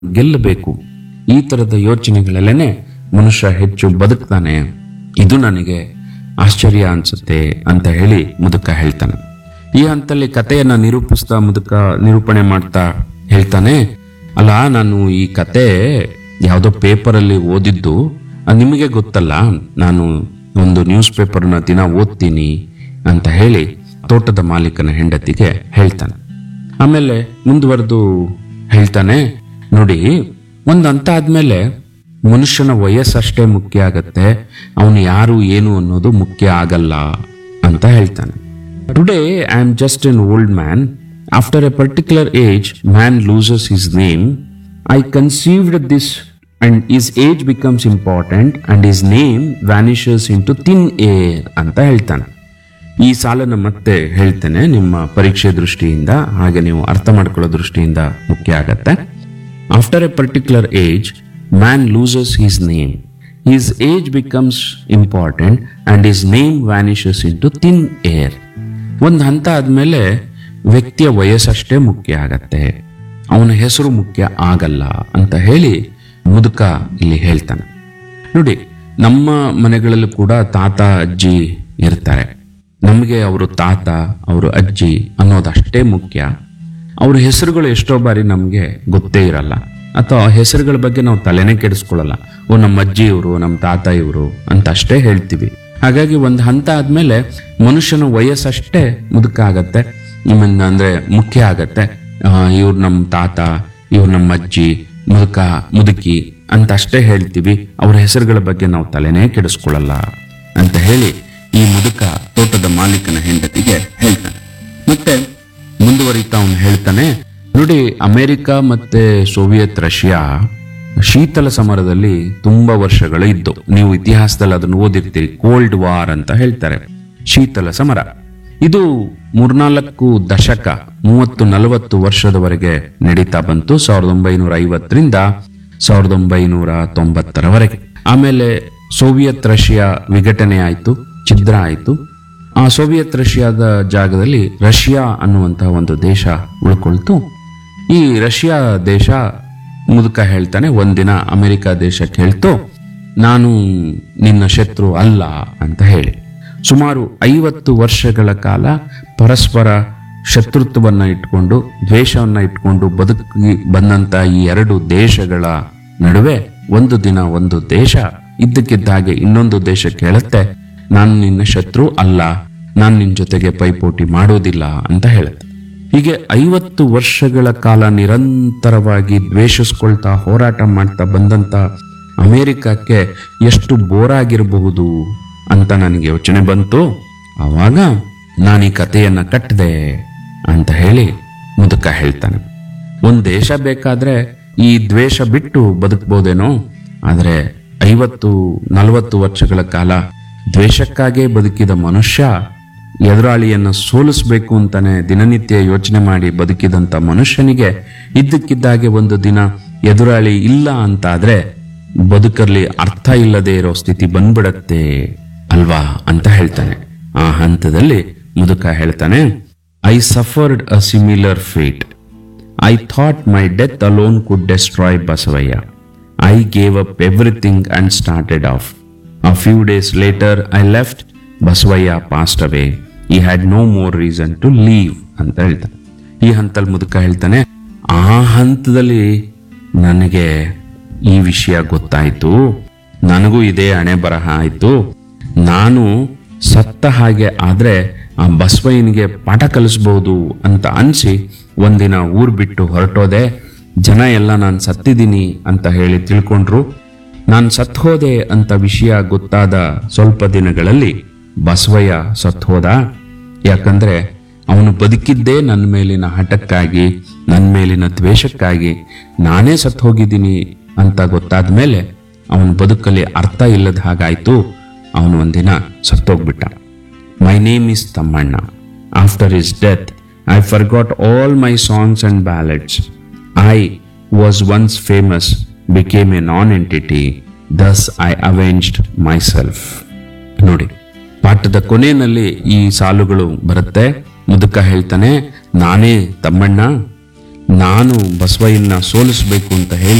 ಗೆಲ್ಲಬೇಕು ಈ ತರದ ಯೋಚನೆಗಳಲ್ಲೇನೆ ಮನುಷ್ಯ ಹೆಚ್ಚು ಬದುಕ್ತಾನೆ ಇದು ನನಗೆ ಆಶ್ಚರ್ಯ ಅನ್ಸುತ್ತೆ ಅಂತ ಹೇಳಿ ಮುದುಕ ಹೇಳ್ತಾನೆ ಈ ಹಂತಲ್ಲಿ ಕಥೆಯನ್ನ ನಿರೂಪಿಸ್ತಾ ಮುದುಕ ನಿರೂಪಣೆ ಮಾಡ್ತಾ ಹೇಳ್ತಾನೆ ಅಲ್ಲ ನಾನು ಈ ಕತೆ ಯಾವುದೋ ಪೇಪರಲ್ಲಿ ಓದಿದ್ದು ಅದ್ ನಿಮಗೆ ಗೊತ್ತಲ್ಲ ನಾನು ಒಂದು ನ್ಯೂಸ್ ಪೇಪರ್ನ ದಿನ ಓದ್ತೀನಿ ಅಂತ ಹೇಳಿ ತೋಟದ ಮಾಲೀಕನ ಹೆಂಡತಿಗೆ ಹೇಳ್ತಾನೆ ಆಮೇಲೆ ಮುಂದುವರೆದು ಹೇಳ್ತಾನೆ ನೋಡಿ ಒಂದ್ ಹಂತ ಆದ್ಮೇಲೆ ಮನುಷ್ಯನ ವಯಸ್ಸಷ್ಟೇ ಮುಖ್ಯ ಆಗತ್ತೆ ಅವನು ಯಾರು ಏನು ಅನ್ನೋದು ಮುಖ್ಯ ಆಗಲ್ಲ ಅಂತ ಹೇಳ್ತಾನೆ today I am just an old man after a particular age man loses his name I conceived this and his age becomes important and his name vanishes into thin air ಅಂತ ಹೇಳ್ತಾನೆ ಈ ಸಾಲನ್ನು ಮತ್ತೆ ಹೇಳ್ತೇನೆ ನಿಮ್ಮ ಪರೀಕ್ಷೆ ದೃಷ್ಟಿಯಿಂದ ಹಾಗೆ ನೀವು ಅರ್ಥ ಮಾಡ್ಕೊಳ್ಳೋ ದೃಷ್ಟಿಯಿಂದ ಮುಖ್ಯ ಆಗತ್ತೆ after a particular age man loses his name his age becomes important and his name vanishes into thin air ಒಂದು ಹಂತ ಆದ್ಮೇಲೆ ವ್ಯಕ್ತಿಯ ವಯಸ್ಸಷ್ಟೇ ಮುಖ್ಯ ಆಗತ್ತೆ ಅವನ ಹೆಸರು ಮುಖ್ಯ ಆಗಲ್ಲ ಅಂತ ಹೇಳಿ ಮುದುಕ ಇಲ್ಲಿ ಹೇಳ್ತಾನೆ ನೋಡಿ ನಮ್ಮ ಮನೆಗಳಲ್ಲೂ ಕೂಡ ತಾತ ಅಜ್ಜಿ ಇರ್ತಾರೆ ನಮಗೆ ಅವರು ತಾತ ಅವರು ಅಜ್ಜಿ ಅನ್ನೋದಷ್ಟೇ ಮುಖ್ಯ ಅವ್ರ ಹೆಸರುಗಳು ಎಷ್ಟೋ ಬಾರಿ ನಮಗೆ ಗೊತ್ತೇ ಇರಲ್ಲ ಅಥವಾ ಹೆಸರುಗಳ ಬಗ್ಗೆ ನಾವು ತಲೆನೇ ಕೆಡಿಸ್ಕೊಳ್ಳಲ್ಲ ಓ ನಮ್ಮ ಅಜ್ಜಿ ಇವರು ನಮ್ಮ ತಾತ ಇವರು ಅಂತ ಅಷ್ಟೇ ಹೇಳ್ತೀವಿ ಹಾಗಾಗಿ ಒಂದು ಹಂತ ಆದ್ಮೇಲೆ ಮನುಷ್ಯನ ವಯಸ್ಸಷ್ಟೇ ಮುದುಕ ಆಗತ್ತೆ ನಿಮ್ಮನ್ನ ಅಂದ್ರೆ ಮುಖ್ಯ ಆಗತ್ತೆ ಇವ್ರು ನಮ್ಮ ತಾತ ಇವ್ರು ನಮ್ಮ ಅಜ್ಜಿ ಮುದುಕ ಮುದುಕಿ ಅಂತ ಅಷ್ಟೇ ಹೇಳ್ತೀವಿ ಅವ್ರ ಹೆಸರುಗಳ ಬಗ್ಗೆ ನಾವು ತಲೆನೇ ಕೆಡಿಸ್ಕೊಳ್ಳಲ್ಲ ಅಂತ ಹೇಳಿ ಈ ಮುದುಕ ತೋಟದ ಮಾಲೀಕನ ಹೆಂಡತಿಗೆ ಹೇಳ್ತಾನೆ ಮತ್ತೆ ಮುಂದುವರಿತಾ ಅವನು ಹೇಳ್ತಾನೆ ನೋಡಿ ಅಮೆರಿಕ ಮತ್ತೆ ಸೋವಿಯತ್ ರಷ್ಯಾ ಶೀತಲ ಸಮರದಲ್ಲಿ ತುಂಬಾ ವರ್ಷಗಳು ಇದ್ದು ನೀವು ಇತಿಹಾಸದಲ್ಲಿ ಅದನ್ನು ಓದಿರ್ತೀರಿ ಕೋಲ್ಡ್ ವಾರ್ ಅಂತ ಹೇಳ್ತಾರೆ ಶೀತಲ ಸಮರ ಇದು ಮೂರ್ನಾಲ್ಕು ದಶಕ ಮೂವತ್ತು ನಲವತ್ತು ವರ್ಷದವರೆಗೆ ನಡೀತಾ ಬಂತು ಸಾವಿರದ ಒಂಬೈನೂರ ಐವತ್ತರಿಂದ ಸಾವಿರದ ಒಂಬೈನೂರ ತೊಂಬತ್ತರವರೆಗೆ ಆಮೇಲೆ ಸೋವಿಯತ್ ರಷ್ಯಾ ವಿಘಟನೆ ಆಯಿತು ಛಿದ್ರ ಆಯಿತು ಆ ಸೋವಿಯತ್ ರಷ್ಯಾದ ಜಾಗದಲ್ಲಿ ರಷ್ಯಾ ಅನ್ನುವಂತಹ ಒಂದು ದೇಶ ಉಳ್ಕೊಳ್ತು ಈ ರಷ್ಯಾ ದೇಶ ಮುದುಕ ಹೇಳ್ತಾನೆ ಒಂದಿನ ಅಮೆರಿಕ ದೇಶಕ್ಕೆ ಹೇಳ್ತು ನಾನು ನಿನ್ನ ಶತ್ರು ಅಲ್ಲ ಅಂತ ಹೇಳಿ ಸುಮಾರು ಐವತ್ತು ವರ್ಷಗಳ ಕಾಲ ಪರಸ್ಪರ ಶತ್ರುತ್ವವನ್ನ ಇಟ್ಕೊಂಡು ದ್ವೇಷವನ್ನ ಇಟ್ಕೊಂಡು ಬದುಕಿ ಬಂದಂತ ಈ ಎರಡು ದೇಶಗಳ ನಡುವೆ ಒಂದು ದಿನ ಒಂದು ದೇಶ ಇದ್ದಕ್ಕಿದ್ದ ಹಾಗೆ ಇನ್ನೊಂದು ದೇಶಕ್ಕೆ ಹೇಳುತ್ತೆ ನಾನು ನಿನ್ನ ಶತ್ರು ಅಲ್ಲ ನಾನು ನಿನ್ನ ಜೊತೆಗೆ ಪೈಪೋಟಿ ಮಾಡೋದಿಲ್ಲ ಅಂತ ಹೇಳುತ್ತೆ ಹೀಗೆ ಐವತ್ತು ವರ್ಷಗಳ ಕಾಲ ನಿರಂತರವಾಗಿ ದ್ವೇಷಿಸ್ಕೊಳ್ತಾ ಹೋರಾಟ ಮಾಡ್ತಾ ಬಂದಂತ ಅಮೆರಿಕಕ್ಕೆ ಎಷ್ಟು ಬೋರ್ ಆಗಿರಬಹುದು ಅಂತ ನನಗೆ ಯೋಚನೆ ಬಂತು ಆವಾಗ ನಾನು ಈ ಕಥೆಯನ್ನ ಕಟ್ಟಿದೆ ಅಂತ ಹೇಳಿ ಮುದುಕ ಹೇಳ್ತಾನೆ ಒಂದ್ ದೇಶ ಬೇಕಾದ್ರೆ ಈ ದ್ವೇಷ ಬಿಟ್ಟು ಬದುಕ್ಬೋದೇನೋ ಆದ್ರೆ ಐವತ್ತು ನಲವತ್ತು ವರ್ಷಗಳ ಕಾಲ ದ್ವೇಷಕ್ಕಾಗೇ ಬದುಕಿದ ಮನುಷ್ಯ ಎದುರಾಳಿಯನ್ನ ಸೋಲಿಸ್ಬೇಕು ಅಂತಾನೆ ದಿನನಿತ್ಯ ಯೋಚನೆ ಮಾಡಿ ಬದುಕಿದಂತ ಮನುಷ್ಯನಿಗೆ ಇದ್ದಕ್ಕಿದ್ದಾಗೆ ಒಂದು ದಿನ ಎದುರಾಳಿ ಇಲ್ಲ ಅಂತಾದ್ರೆ ಬದುಕಲ್ಲಿ ಅರ್ಥ ಇಲ್ಲದೆ ಇರೋ ಸ್ಥಿತಿ ಬಂದ್ಬಿಡತ್ತೆ ಅಲ್ವಾ ಅಂತ ಹೇಳ್ತಾನೆ ಆ ಹಂತದಲ್ಲಿ ಮುದುಕ ಹೇಳ್ತಾನೆ I suffered a similar fate I thought my death alone could destroy Basavaiah I gave up everything and started off a few days later I left Basavaiah passed away he had no more reason to live ಅಂತ ಹೇಳ್ತಾನೆ ಈ ಹಂತದಲ್ಲಿ ಮುದುಕ ಹೇಳ್ತಾನೆ ಆ ಹಂತದಲ್ಲಿ ನನಗೆ ಈ ವಿಷಯ ಗೊತ್ತಾಯ್ತು ನನಗೂ ಇದೇ ಹಣೆ ಬರಹ ಆಯ್ತು ನಾನು ಸತ್ತ ಹಾಗೆ ಆದ್ರೆ ಆ ಬಸವಯ್ಯನಿಗೆ ಪಾಠ ಕಲಿಸ್ಬಹುದು ಅಂತ ಅನ್ಸಿ ಒಂದಿನ ಊರ್ ಬಿಟ್ಟು ಹೊರಟೋದೆ ಜನ ಎಲ್ಲ ನಾನು ಸತ್ತಿದ್ದೀನಿ ಅಂತ ಹೇಳಿ ತಿಳ್ಕೊಂಡ್ರು ನಾನು ಸತ್ ಹೋದೆ ಅಂತ ವಿಷಯ ಗೊತ್ತಾದ ಸ್ವಲ್ಪ ದಿನಗಳಲ್ಲಿ ಬಸವಯ್ಯ ಸತ್ ಹೋದ ಯಾಕಂದ್ರೆ ಅವನು ಬದುಕಿದ್ದೇ ನನ್ನ ಮೇಲಿನ ಹಠಕ್ಕಾಗಿ ನನ್ನ ಮೇಲಿನ ದ್ವೇಷಕ್ಕಾಗಿ ನಾನೇ ಸತ್ ಹೋಗಿದ್ದೀನಿ ಅಂತ ಗೊತ್ತಾದ ಮೇಲೆ ಅವನ ಬದುಕಲ್ಲಿ ಅರ್ಥ ಇಲ್ಲದ ಹಾಗಾಯ್ತು ಅವನು ಒಂದಿನ ಸತ್ತೋಗ್ಬಿಟ್ಟ my name is Thammanna after his death I forgot all my songs and ballads I was once famous became a nonentity thus I avenged myself ನೋಡಿ ಪಾಠದ ಕೊನೆಯಲ್ಲಿ ಈ ಸಾಲುಗಳು ಬರುತ್ತೆ ಮುದುಕ ಹೇಳ್ತಾನೆ ನಾನೇ ತಮ್ಮಣ್ಣ ನಾನು ಬಸವಯ್ಯನ ಸೋಲಿಸಬೇಕು ಅಂತ ಹೇಳಿ